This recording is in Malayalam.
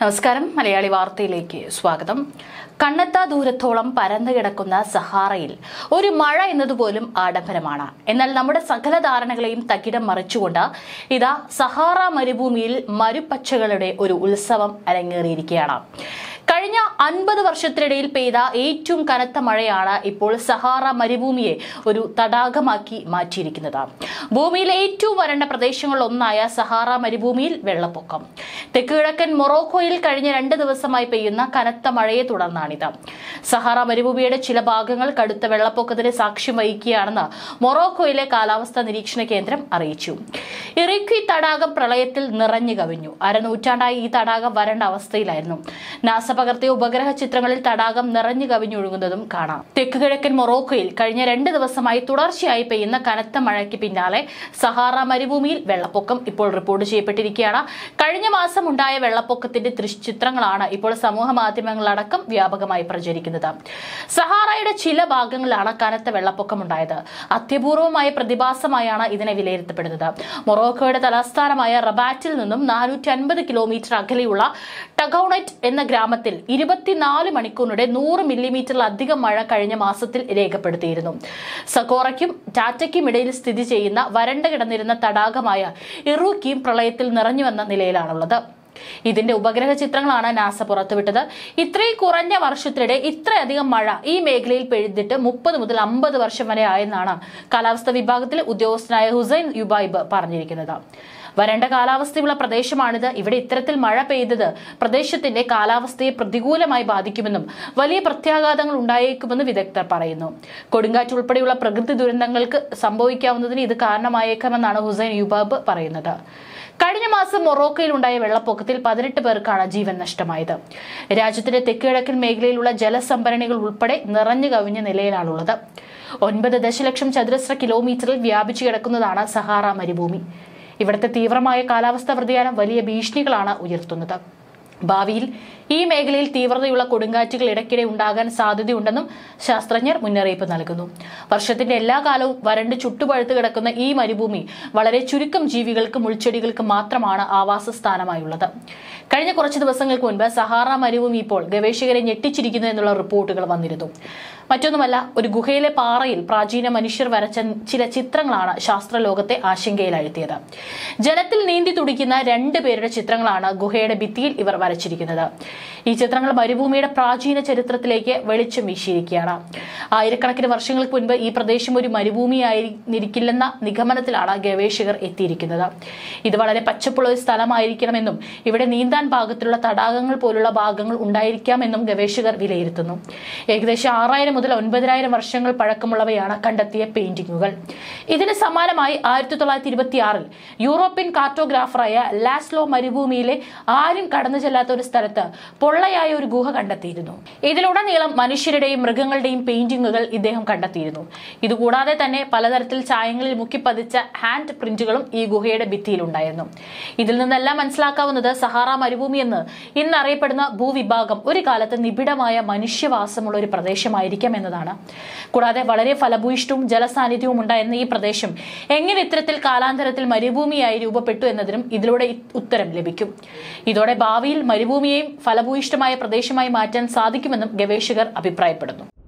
നമസ്കാരം മലയാളി വാർത്തയിലേക്ക് സ്വാഗതം കണ്ണെത്താ ദൂരത്തോളം പരന്നു കിടക്കുന്ന സഹാറയിൽ ഒരു മഴ എന്നതുപോലും ആഡംബരമാണ് എന്നാൽ നമ്മുടെ സകല ധാരണകളെയും തകിടം മറിച്ചുകൊണ്ട് ഇതാ സഹാറ മരുഭൂമിയിൽ മരുപ്പച്ചകളുടെ ഒരു ഉത്സവം അരങ്ങേറിയിരിക്കുകയാണ് കഴിഞ്ഞ അൻപത് വർഷത്തിനിടയിൽ പെയ്ത ഏറ്റവും കനത്ത മഴയാണ് ഇപ്പോൾ സഹാറ മരുഭൂമിയെ ഒരു തടാകമാക്കി മാറ്റിയിരിക്കുന്നത് ഭൂമിയിലെ ഏറ്റവും വരണ്ട പ്രദേശങ്ങളിലൊന്നായ സഹാറ മരുഭൂമിയിൽ വെള്ളപ്പൊക്കം തെക്ക് കിഴക്കൻ മൊറോക്കോയിൽ കഴിഞ്ഞ രണ്ട് ദിവസമായി പെയ്യുന്ന കനത്ത മഴയെ തുടർന്നാണിത് സഹാറ മരുഭൂമിയുടെ ചില ഭാഗങ്ങൾ കടുത്ത വെള്ളപ്പൊക്കത്തിന് സാക്ഷ്യം വഹിക്കുകയാണെന്ന് മൊറോക്കോയിലെ കാലാവസ്ഥാ നിരീക്ഷണ കേന്ദ്രം അറിയിച്ചു ഇറിക്വി തടാകം പ്രളയത്തിൽ നിറഞ്ഞു കവിഞ്ഞു അരനൂറ്റാണ്ടായി ഈ തടാകം വരണ്ട അവസ്ഥയിലായിരുന്നു നാസ പകർത്തിയ ഉപഗ്രഹ ചിത്രങ്ങളിൽ തടാകം നിറഞ്ഞു കവിഞ്ഞൊഴുകുന്നതും കാണാം തെക്ക് കിഴക്കൻ മൊറോക്കോയിൽ കഴിഞ്ഞ രണ്ട് ദിവസമായി തുടർച്ചയായി പെയ്യുന്ന കനത്ത മഴയ്ക്ക് പിന്നാലെ സഹാറ മരുഭൂമിയിൽ വെള്ളപ്പൊക്കം ഇപ്പോൾ റിപ്പോർട്ട് ചെയ്യപ്പെട്ടിരിക്കുകയാണ് കഴിഞ്ഞ മാസം ഉണ്ടായ വെള്ളപ്പൊക്കത്തിന്റെ ദൃശ്ചിത്രങ്ങളാണ് ഇപ്പോൾ സമൂഹ മാധ്യമങ്ങളിലടക്കം വ്യാപകമായി പ്രചരിക്കുന്നത് സഹാറയുടെ ചില ഭാഗങ്ങളിലാണ് കനത്ത വെള്ളപ്പൊക്കം ഉണ്ടായത് അത്യപൂർവമായ പ്രതിഭാസമായാണ് ഇതിനെ വിലയിരുത്തപ്പെടുന്നത് മൊറോക്കോയുടെ തലസ്ഥാനമായ റബാറ്റിൽ നിന്നും നാനൂറ്റി അൻപത് കിലോമീറ്റർ അകലെയുള്ള ടഗൌണറ്റ് എന്ന ഗ്രാമത്തിൽ ഇരുപത്തിനാല് മണിക്കൂറിനിടെ നൂറ് മില്ലിമീറ്ററിലധികം മഴ കഴിഞ്ഞ മാസത്തിൽ രേഖപ്പെടുത്തിയിരുന്നു സക്കോറയ്ക്കും ടാറ്റയ്ക്കും ഇടയിൽ സ്ഥിതി ചെയ്യുന്ന വരണ്ട കിടന്നിരുന്ന തടാകമായ ഇറൂക്കിയും പ്രളയത്തിൽ നിറഞ്ഞുവന്ന നിലയിലാണുള്ളത് ഇതിന്റെ ഉപഗ്രഹ ചിത്രങ്ങളാണ് നാസ പുറത്തുവിട്ടത് ഇത്രയും കുറഞ്ഞ വർഷത്തിനിടെ ഇത്രയധികം മഴ ഈ മേഖലയിൽ പെയ്തിട്ട് മുപ്പത് മുതൽ അമ്പത് വർഷം വരെ ആയെന്നാണ് കാലാവസ്ഥാ വിഭാഗത്തിലെ ഉദ്യോഗസ്ഥനായ ഹുസൈൻ യുബൈബ് പറഞ്ഞിരിക്കുന്നത് വരണ്ട കാലാവസ്ഥയുള്ള പ്രദേശമാണിത് ഇവിടെ ഇത്തരത്തിൽ മഴ പെയ്തത് പ്രദേശത്തിന്റെ കാലാവസ്ഥയെ പ്രതികൂലമായി ബാധിക്കുമെന്നും വലിയ പ്രത്യാഘാതങ്ങൾ ഉണ്ടായേക്കുമെന്ന് വിദഗ്ധർ പറയുന്നു കൊടുങ്കാറ്റ് ഉൾപ്പെടെയുള്ള പ്രകൃതി ദുരന്തങ്ങൾക്ക് സംഭവിക്കാവുന്നതിന് ഇത് കാരണമായേക്കാമെന്നാണ് ഹുസൈൻ യുബാബ് പറയുന്നത് കഴിഞ്ഞ മാസം മൊറോക്കയിൽ ഉണ്ടായ വെള്ളപ്പൊക്കത്തിൽ പതിനെട്ട് പേർക്കാണ് ജീവൻ നഷ്ടമായത് രാജ്യത്തിന്റെ തെക്കുകിഴക്കൻ മേഖലയിലുള്ള ജലസംഭരണികൾ ഉൾപ്പെടെ നിറഞ്ഞു കവിഞ്ഞ നിലയിലാണുള്ളത് ഒൻപത് ദശലക്ഷം ചതുരശ്ര കിലോമീറ്ററിൽ വ്യാപിച്ചു കിടക്കുന്നതാണ് സഹാറ മരുഭൂമി ഇവിടുത്തെ തീവ്രമായ കാലാവസ്ഥാ വ്യതിയാനം വലിയ ഭീഷണികളാണ് ഉയർത്തുന്നത് ഭാവിയിൽ ഈ മേഖലയിൽ തീവ്രതയുള്ള കൊടുങ്കാറ്റുകൾ ഇടയ്ക്കിടെ ഉണ്ടാകാൻ സാധ്യതയുണ്ടെന്നും ശാസ്ത്രജ്ഞർ മുന്നറിയിപ്പ് നൽകുന്നു വർഷത്തിന്റെ എല്ലാ കാലവും വരണ്ട് ചുട്ടുപഴുത്ത് കിടക്കുന്ന ഈ മരുഭൂമി വളരെ ചുരുക്കം ജീവികൾക്കും ഉൾച്ചെടികൾക്കും മാത്രമാണ് ആവാസ സ്ഥാനമായുള്ളത് കഴിഞ്ഞ കുറച്ച് ദിവസങ്ങൾക്ക് മുൻപ് സഹാറ മരുഭൂമി ഇപ്പോൾ ഗവേഷകരെ ഞെട്ടിച്ചിരിക്കുന്നു എന്നുള്ള റിപ്പോർട്ടുകൾ വന്നിരുന്നു മറ്റൊന്നുമല്ല ഒരു ഗുഹയിലെ പാറയിൽ പ്രാചീന മനുഷ്യർ വരച്ച ചില ചിത്രങ്ങളാണ് ശാസ്ത്രലോകത്തെ ആശങ്കയിലാഴ്ത്തിയത് ജലത്തിൽ നീന്തി തുടിക്കുന്ന രണ്ട് പേരുടെ ചിത്രങ്ങളാണ് ഗുഹയുടെ ഭിത്തിയിൽ ഇവർ വരച്ചിരിക്കുന്നത് ഈ ചിത്രങ്ങൾ മരുഭൂമിയുടെ പ്രാചീന ചരിത്രത്തിലേക്ക് വെളിച്ചം വീശിയിരിക്കുകയാണ് ആയിരക്കണക്കിന് വർഷങ്ങൾക്ക് മുൻപ് ഈ പ്രദേശം ഒരു മരുഭൂമിയായിരിക്കില്ലെന്ന നിഗമനത്തിലാണ് ഗവേഷകർ എത്തിയിരിക്കുന്നത് ഇത് വളരെ പച്ചപ്പുള്ള ഒരു സ്ഥലമായിരിക്കണമെന്നും ഇവിടെ നീന്താൻ പാകത്തിലുള്ള തടാകങ്ങൾ പോലുള്ള ഭാഗങ്ങൾ ഉണ്ടായിരിക്കാമെന്നും ഗവേഷകർ വിലയിരുത്തുന്നു ഏകദേശം ആറായിരം മുതൽ ഒൻപതിനായിരം വർഷങ്ങൾ പഴക്കമുള്ളവയാണ് കണ്ടെത്തിയ പെയിന്റിങ്ങുകൾ ഇതിന് സമാനമായി ആയിരത്തി തൊള്ളായിരത്തി ഇരുപത്തി ആറിൽ യൂറോപ്യൻ കാർട്ടോഗ്രാഫറായ ലാസ്ലോ മരുഭൂമിയിലെ ആരും കടന്നു ചെല്ലാത്ത ഒരു സ്ഥലത്ത് പൊള്ളയായ ഒരു ഗുഹ കണ്ടെത്തിയിരുന്നു ഇതിലുടനീളം മനുഷ്യരുടെയും മൃഗങ്ങളുടെയും പെയിന്റിങ്ങുകൾ ഇദ്ദേഹം കണ്ടെത്തിയിരുന്നു ഇതുകൂടാതെ തന്നെ പലതരത്തിൽ ചായങ്ങളിൽ മുക്കിപ്പതിച്ച ഹാൻഡ് പ്രിന്റുകളും ഈ ഗുഹയുടെ ഭിത്തിയിലുണ്ടായിരുന്നു ഇതിൽ നിന്നെല്ലാം മനസ്സിലാക്കാവുന്നത് സഹാറ മരുഭൂമി എന്ന് ഇന്ന് അറിയപ്പെടുന്ന ഭൂവിഭാഗം ഒരു കാലത്ത് നിബിഡമായ മനുഷ്യവാസമുള്ള ഒരു പ്രദേശമായിരിക്കാം എന്നതാണ് കൂടാതെ വളരെ ഫലഭൂയിഷ്ടവും ജലസാന്നിധ്യവും ഉണ്ടായിരുന്ന ഈ പ്രദേശം എങ്ങനെ ഇത്തരത്തിൽ കാലാന്തരത്തിൽ മരുഭൂമിയായി രൂപപ്പെട്ടു എന്നതിനും ഇതിലൂടെ ഉത്തരം ലഭിക്കും ഇതോടെ ഭാവിയിൽ മരുഭൂമിയെയും ഫലഭൂയിഷ്ടമായ പ്രദേശമായി മാറ്റാൻ സാധിക്കുമെന്നും ഗവേഷകർ അഭിപ്രായപ്പെടുന്നു